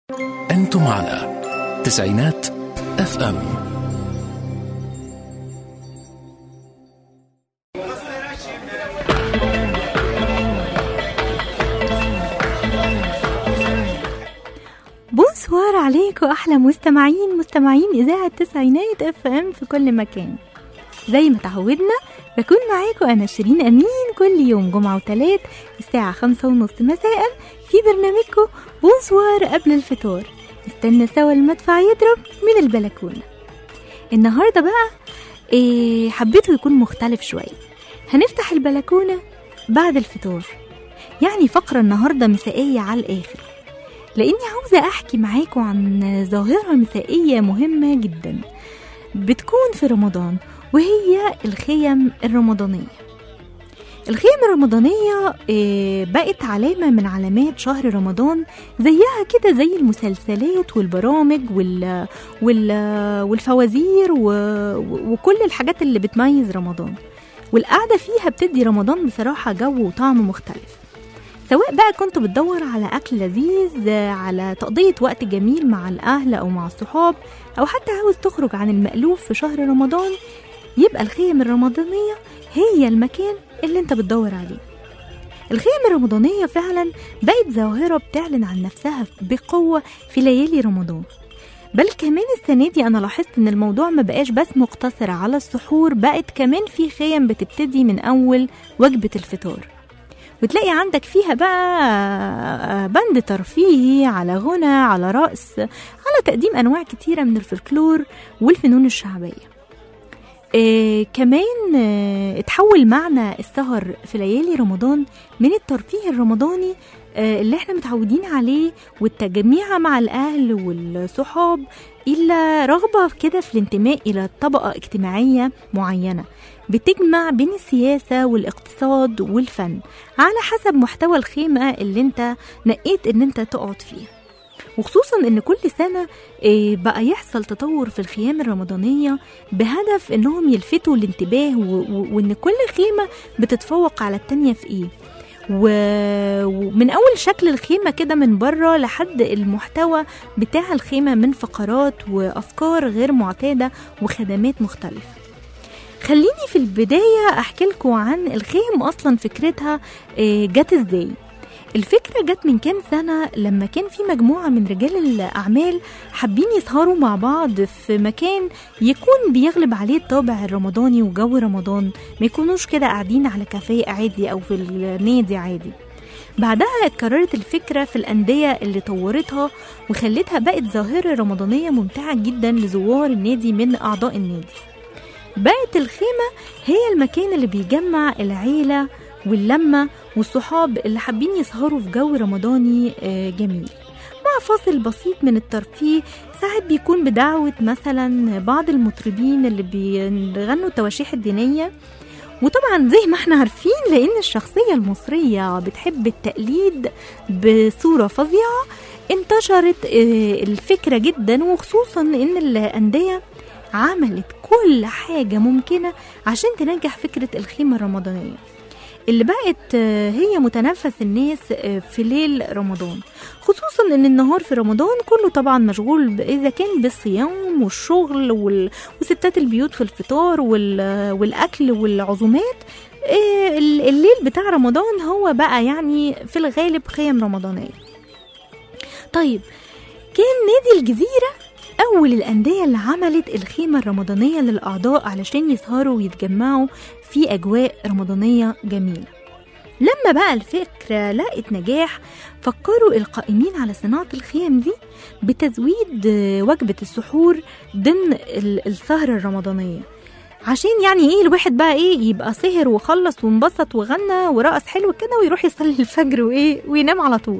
أنتم على تسعينات اف ام بونسوار عليكم احلى مستمعين مستمعين اذاعه تسعينات اف ام في كل مكان زي ما تعودنا بكون معاكم انا شيرين امين كل يوم جمعه وثلاث الساعه خمسة ونص مساء في برنامجكم بونسوار قبل الفطار نستنى سوا المدفع يضرب من البلكونه النهارده بقى إيه حبيته يكون مختلف شويه هنفتح البلكونه بعد الفطار يعني فقره النهارده مسائيه على الاخر لاني عاوزه احكي معاكم عن ظاهره مسائيه مهمه جدا بتكون في رمضان وهي الخيم الرمضانيه الخيم الرمضانية آه، بقت علامة من علامات شهر رمضان زيها كده زي المسلسلات والبرامج وال... وال... والفوازير و... وكل الحاجات اللي بتميز رمضان والقعدة فيها بتدي رمضان بصراحة جو وطعم مختلف سواء بقى كنت بتدور على أكل لذيذ على تقضية وقت جميل مع الأهل أو مع الصحاب أو حتى عاوز تخرج عن المألوف في شهر رمضان يبقى الخيم الرمضانية هي المكان اللي انت بتدور عليه الخيم الرمضانية فعلا بقت ظاهرة بتعلن عن نفسها بقوة في ليالي رمضان بل كمان السنة دي أنا لاحظت إن الموضوع ما بقاش بس مقتصر على السحور بقت كمان في خيم بتبتدي من أول وجبة الفطار وتلاقي عندك فيها بقى بند ترفيهي على غنى على رقص على تقديم أنواع كتيرة من الفلكلور والفنون الشعبية آه كمان آه اتحول معنى السهر في ليالي رمضان من الترفيه الرمضاني آه اللي احنا متعودين عليه والتجميع مع الأهل والصحاب إلى رغبة كده في الانتماء إلى طبقة اجتماعية معينة بتجمع بين السياسة والاقتصاد والفن على حسب محتوى الخيمة اللي انت نقيت ان انت تقعد فيها وخصوصا ان كل سنة آه، بقى يحصل تطور في الخيام الرمضانية بهدف انهم يلفتوا الانتباه و- و- وان كل خيمة بتتفوق على التانية في ايه و- ومن اول شكل الخيمة كده من بره لحد المحتوى بتاع الخيمة من فقرات وافكار غير معتادة وخدمات مختلفة خليني في البداية أحكي لكم عن الخيم أصلا فكرتها آه، جت إزاي الفكرة جت من كام سنة لما كان في مجموعة من رجال الأعمال حابين يسهروا مع بعض في مكان يكون بيغلب عليه الطابع الرمضاني وجو رمضان ما يكونوش كده قاعدين على كافيه عادي أو في النادي عادي بعدها اتكررت الفكرة في الأندية اللي طورتها وخلتها بقت ظاهرة رمضانية ممتعة جدا لزوار النادي من أعضاء النادي بقت الخيمة هي المكان اللي بيجمع العيلة واللمة والصحاب اللي حابين يسهروا في جو رمضاني آه، جميل مع فاصل بسيط من الترفيه ساعات بيكون بدعوة مثلا بعض المطربين اللي بيغنوا التواشيح الدينية وطبعا زي ما احنا عارفين لان الشخصية المصرية بتحب التقليد بصورة فظيعة انتشرت آه، الفكرة جدا وخصوصا ان الأندية عملت كل حاجة ممكنة عشان تنجح فكرة الخيمة الرمضانية اللي بقت آه، هي متنفس الناس آه، في ليل رمضان خصوصا ان النهار في رمضان كله طبعا مشغول ب- اذا كان بالصيام والشغل وال... وستات البيوت في الفطار وال... والاكل والعزومات آه، ال- الليل بتاع رمضان هو بقى يعني في الغالب خيم رمضانية طيب كان نادي الجزيرة أول الأندية اللي عملت الخيمة الرمضانية للأعضاء علشان يسهروا ويتجمعوا في أجواء رمضانية جميلة لما بقى الفكرة لقت نجاح فكروا القائمين على صناعة الخيم دي بتزويد آه، وجبة السحور ضمن ال- السهرة الرمضانية عشان يعني ايه الواحد بقى ايه يبقى سهر وخلص وانبسط وغنى ورقص حلو كده ويروح يصلي الفجر وايه وينام على طول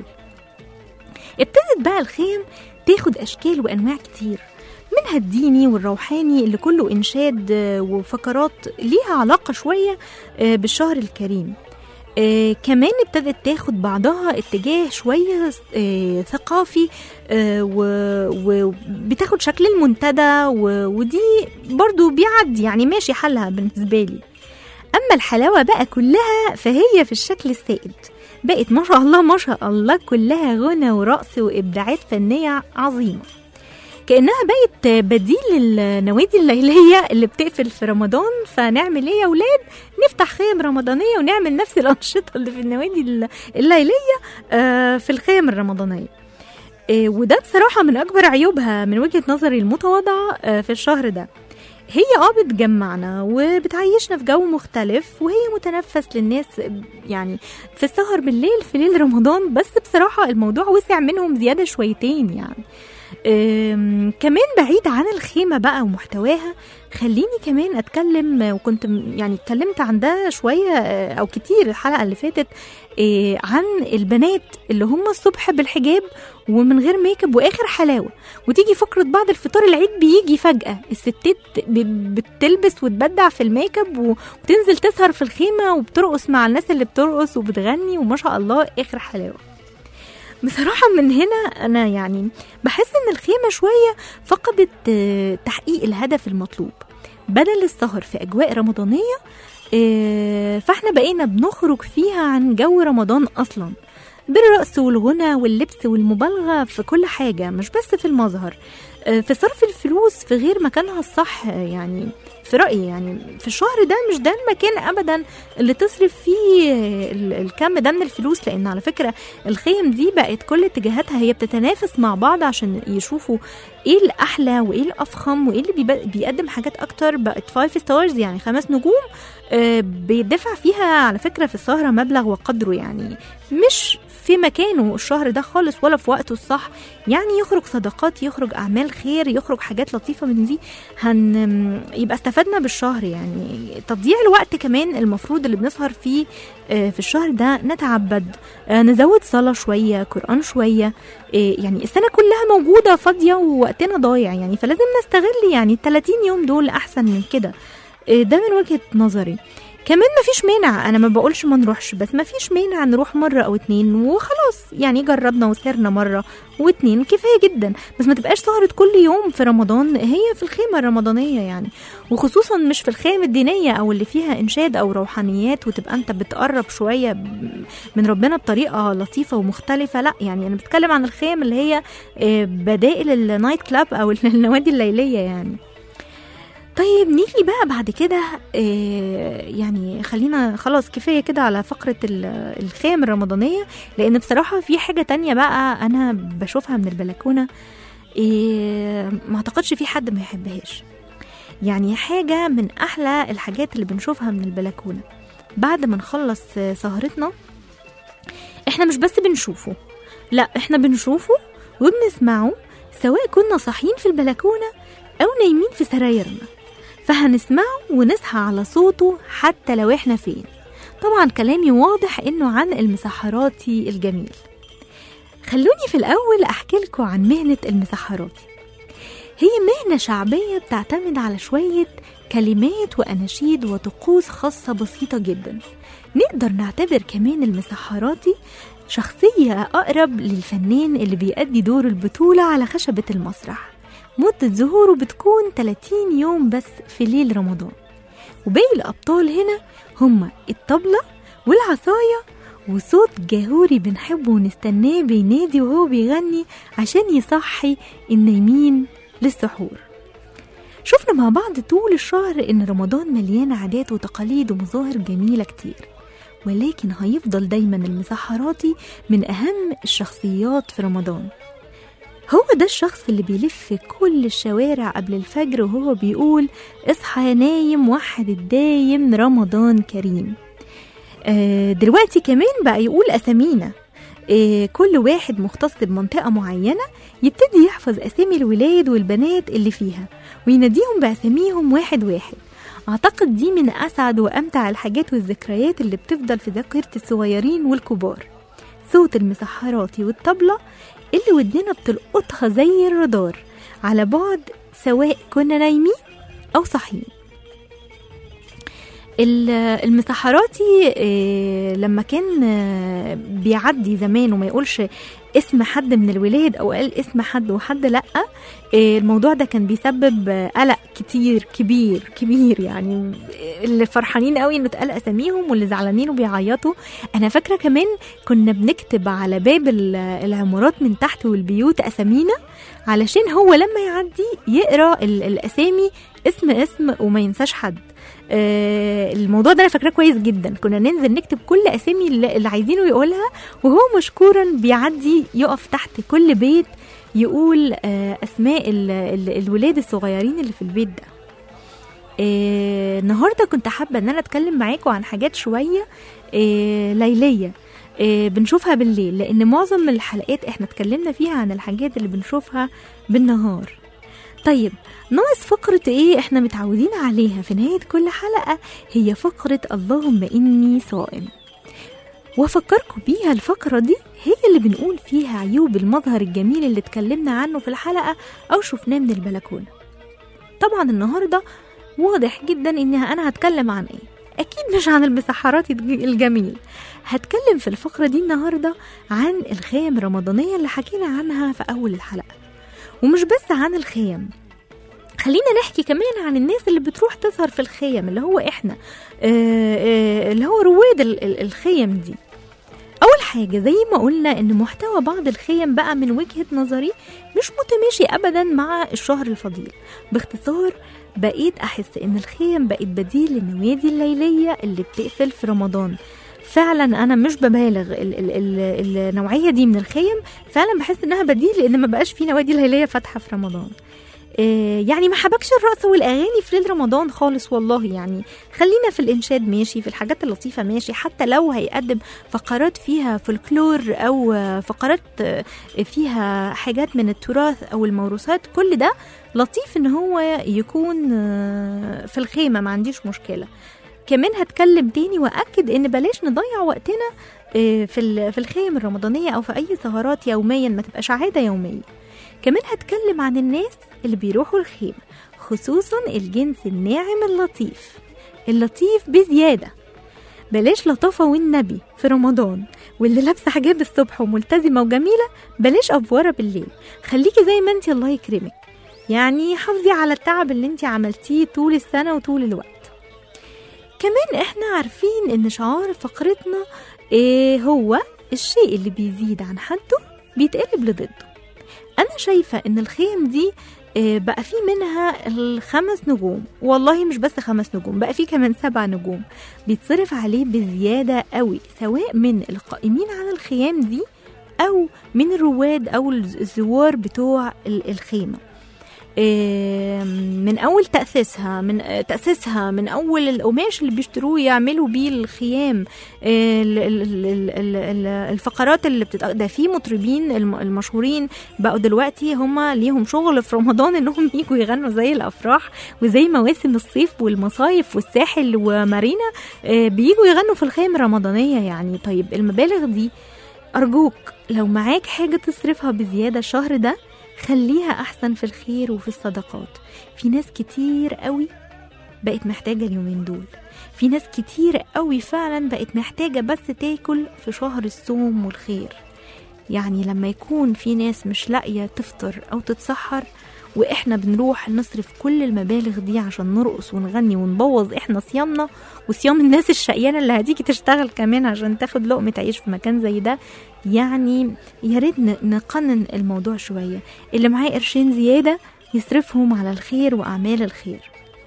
ابتدت بقى الخيم تاخد اشكال وانواع كتير منها الديني والروحاني اللي كله انشاد آه، وفقرات ليها علاقه شويه آه، بالشهر الكريم آه كمان ابتدت تاخد بعضها اتجاه شوية آه ثقافي آه و- وبتاخد شكل المنتدى و- ودي برضو بيعدي يعني ماشي حالها بالنسبة لي أما الحلاوة بقى كلها فهي في الشكل السائد بقت ما شاء الله ما شاء الله كلها غنى ورقص وإبداعات فنية عظيمة كأنها بقت بديل للنوادي الليلية اللي بتقفل في رمضان فنعمل ايه يا ولاد نفتح خيم رمضانية ونعمل نفس الأنشطة اللي في النوادي الل- الليلية آه، في الخيم الرمضانية آه، وده بصراحة من أكبر عيوبها من وجهة نظري المتواضعة آه، في الشهر ده هي اه بتجمعنا وبتعيشنا في جو مختلف وهي متنفس للناس يعني في السهر بالليل في ليل رمضان بس بصراحة الموضوع وسع منهم زيادة شويتين يعني أم، كمان بعيد عن الخيمة بقى ومحتواها خليني كمان اتكلم وكنت م- يعني اتكلمت عن ده شوية آه، او كتير الحلقة اللي فاتت آه، عن البنات اللي هم الصبح بالحجاب ومن غير ميك اب واخر حلاوة وتيجي فقرة بعد الفطار العيد بيجي فجأة الستات ب- بتلبس وتبدع في الميك اب و- وتنزل تسهر في الخيمة وبترقص مع الناس اللي بترقص وبتغني وما شاء الله اخر حلاوة بصراحة من هنا أنا يعني بحس إن الخيمة شوية فقدت آه، تحقيق الهدف المطلوب بدل السهر في أجواء رمضانية آه، فاحنا بقينا بنخرج فيها عن جو رمضان أصلا بالرقص والغنى واللبس والمبالغة في كل حاجة مش بس في المظهر آه، في صرف الفلوس في غير مكانها الصح آه، يعني في رأيي يعني في الشهر ده مش ده المكان أبدا اللي تصرف فيه آه، ال- الكم ده من الفلوس لأن على فكرة الخيم دي بقت كل اتجاهاتها هي بتتنافس مع بعض عشان يشوفوا ايه الاحلى وايه الافخم وايه اللي بيب- بيقدم حاجات اكتر بقت فايف ستارز يعني خمس نجوم آه، بيدفع فيها على فكره في السهره مبلغ وقدره يعني مش في مكانه الشهر ده خالص ولا في وقته الصح يعني يخرج صدقات يخرج اعمال خير يخرج حاجات لطيفه من دي هن يبقى استفدنا بالشهر يعني تضييع الوقت كمان المفروض اللي بنسهر فيه آه، في الشهر ده نتعبد آه، نزود صلاة شوية قرآن شوية آه، يعني السنة كلها موجودة فاضية ووقتنا ضايع يعني فلازم نستغل يعني ال 30 يوم دول أحسن من كده آه، ده من وجهة نظري كمان مفيش مانع انا ما بقولش ما نروحش بس مفيش مانع نروح مره او اتنين وخلاص يعني جربنا وسهرنا مره واتنين كفايه جدا بس ما تبقاش سهره كل يوم في رمضان هي في الخيمه الرمضانيه يعني وخصوصا مش في الخيم الدينيه او اللي فيها انشاد او روحانيات وتبقى انت بتقرب شويه ب- من ربنا بطريقه لطيفه ومختلفه لا يعني انا بتكلم عن الخيم اللي هي آه، بدائل النايت كلاب او النوادي الليليه يعني طيب نيجي بقى بعد كده آه، يعني خلينا خلاص كفايه كده على فقره ال- الخيم الرمضانيه لان بصراحه في حاجه تانية بقى انا بشوفها من البلكونه آه، ما اعتقدش في حد ما يحبهاش يعني حاجه من احلى الحاجات اللي بنشوفها من البلكونه بعد ما نخلص آه، سهرتنا احنا مش بس بنشوفه لا احنا بنشوفه وبنسمعه سواء كنا صاحيين في البلكونه او نايمين في سرايرنا فهنسمعه ونصحى على صوته حتى لو احنا فين طبعا كلامي واضح انه عن المسحراتي الجميل خلوني في الاول احكي لكم عن مهنة المسحراتي هي مهنة شعبية بتعتمد على شوية كلمات وأناشيد وطقوس خاصة بسيطة جدا نقدر نعتبر كمان المسحراتي شخصية أقرب للفنان اللي بيأدي دور البطولة على خشبة المسرح مدة ظهوره بتكون 30 يوم بس في ليل رمضان وباقي الأبطال هنا هما الطبلة والعصاية وصوت جاهوري بنحبه ونستناه بينادي وهو بيغني عشان يصحي النايمين للسحور شفنا مع بعض طول الشهر إن رمضان مليان عادات وتقاليد ومظاهر جميلة كتير ولكن هيفضل دايما المسحراتي من أهم الشخصيات في رمضان هو ده الشخص اللي بيلف كل الشوارع قبل الفجر وهو بيقول اصحى يا نايم وحد الدايم رمضان كريم آه، دلوقتي كمان بقى يقول أسامينا آه، كل واحد مختص بمنطقة معينة يبتدي يحفظ أسامي الولاد والبنات اللي فيها ويناديهم بأساميهم واحد واحد أعتقد دي من أسعد وأمتع الحاجات والذكريات اللي بتفضل في ذاكرة الصغيرين والكبار صوت المسحراتي والطبلة اللي ودننا بتلقطها زي الرادار على بعد سواء كنا نايمين أو صاحيين ال- المسحراتي آه، لما كان آه، بيعدي زمان وما يقولش اسم حد من الولاد او قال اسم حد وحد لا آه، الموضوع ده كان بيسبب آه، قلق كتير كبير كبير يعني اللي فرحانين قوي انه اتقال اساميهم واللي زعلانين وبيعيطوا انا فاكره كمان كنا بنكتب على باب ال- العمارات من تحت والبيوت اسامينا علشان هو لما يعدي يقرا ال- الاسامي اسم اسم وما ينساش حد آه، الموضوع ده انا فاكراه كويس جدا كنا ننزل نكتب كل اسامي اللي اللي عايزينه يقولها وهو مشكورا بيعدي يقف تحت كل بيت يقول آه، اسماء ال- ال- الولاد الصغيرين اللي في البيت ده آه، النهارده كنت حابه ان انا اتكلم معاكم عن حاجات شويه آه، ليليه آه، بنشوفها بالليل لان معظم الحلقات احنا اتكلمنا فيها عن الحاجات اللي بنشوفها بالنهار طيب ناقص فقرة ايه احنا متعودين عليها في نهاية كل حلقة هي فقرة اللهم اني صائم وافكركم بيها الفقرة دي هي اللي بنقول فيها عيوب المظهر الجميل اللي اتكلمنا عنه في الحلقة او شفناه من البلكونة طبعا النهاردة واضح جدا ان انا هتكلم عن ايه اكيد مش عن المسحرات الج- الجميل هتكلم في الفقرة دي النهاردة عن الخيم الرمضانية اللي حكينا عنها في اول الحلقة ومش بس عن الخيم خلينا نحكي كمان عن الناس اللي بتروح تظهر في الخيم اللي هو احنا آه، آه، اللي هو رواد ال- ال- الخيم دي اول حاجه زي ما قلنا ان محتوى بعض الخيم بقى من وجهه نظري مش متماشي ابدا مع الشهر الفضيل باختصار بقيت احس ان الخيم بقت بديل للنوادي الليليه اللي بتقفل في رمضان فعلا انا مش ببالغ ال ال ال النوعيه دي من الخيم فعلا بحس انها بديل لان ما بقاش في نوادي ليليه فاتحه في رمضان آه، يعني ما حبكش الرقص والاغاني في ليل رمضان خالص والله يعني خلينا في الانشاد ماشي في الحاجات اللطيفه ماشي حتى لو هيقدم فقرات فيها فولكلور او آه، فقرات آه، فيها حاجات من التراث او الموروثات كل ده لطيف ان هو يكون آه، في الخيمه ما عنديش مشكله كمان هتكلم تاني واكد ان بلاش نضيع وقتنا آه، في ال- في الخيم الرمضانيه او في اي سهرات يوميا ما تبقاش عاده يوميه كمان هتكلم عن الناس اللي بيروحوا الخيمة خصوصا الجنس الناعم اللطيف اللطيف بزيادة بلاش لطافة والنبي في رمضان واللي لابسة حجاب الصبح وملتزمة وجميلة بلاش أفورة بالليل خليكي زي ما انتي الله يكرمك يعني حافظي على التعب اللي انتي عملتيه طول السنة وطول الوقت كمان احنا عارفين ان شعار فقرتنا ايه هو الشيء اللي بيزيد عن حده بيتقلب لضده انا شايفه ان الخيم دي آه، بقى في منها الخمس نجوم والله مش بس خمس نجوم بقى في كمان سبع نجوم بيتصرف عليه بزيادة قوي سواء من القائمين على الخيام دي أو من الرواد أو الز- الزوار بتوع ال- الخيمة آم، من اول تاسيسها من آه، تاسيسها من اول القماش اللي بيشتروه يعملوا بيه الخيام آه، ال- ال- ال- ال- ال- الفقرات اللي بتت... ده في مطربين الم- المشهورين بقوا دلوقتي هما ليهم شغل في رمضان انهم يجوا يغنوا زي الافراح وزي مواسم الصيف والمصايف والساحل ومارينا آه، بيجوا يغنوا في الخيام الرمضانيه يعني طيب المبالغ دي ارجوك لو معاك حاجه تصرفها بزياده الشهر ده خليها احسن في الخير وفي الصدقات في ناس كتير قوي بقت محتاجه اليومين دول في ناس كتير قوي فعلا بقت محتاجه بس تاكل في شهر الصوم والخير يعني لما يكون في ناس مش لاقيه تفطر او تتسحر واحنا بنروح نصرف كل المبالغ دي عشان نرقص ونغني ونبوظ احنا صيامنا وصيام الناس الشقيانه اللي هتيجي تشتغل كمان عشان تاخد لقمه عيش في مكان زي ده يعني يا ريت ن- نقنن الموضوع شويه اللي معاه قرشين زياده يصرفهم على الخير واعمال الخير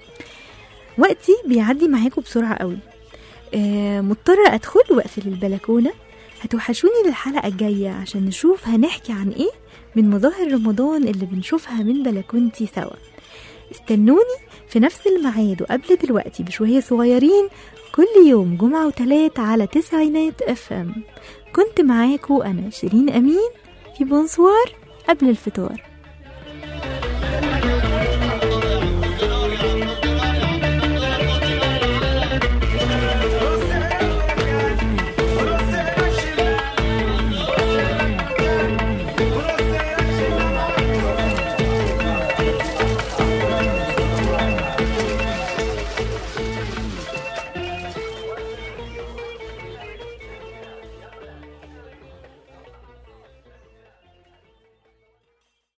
وقتي بيعدي معاكم بسرعه قوي آه مضطره ادخل واقفل البلكونه هتوحشوني للحلقه الجايه عشان نشوف هنحكي عن ايه من مظاهر رمضان اللي بنشوفها من بلكونتي سوا استنوني في نفس الميعاد وقبل دلوقتي بشوية صغيرين كل يوم جمعة وتلات على تسعينات اف ام كنت معاكو أنا شيرين أمين في بونسوار قبل الفطار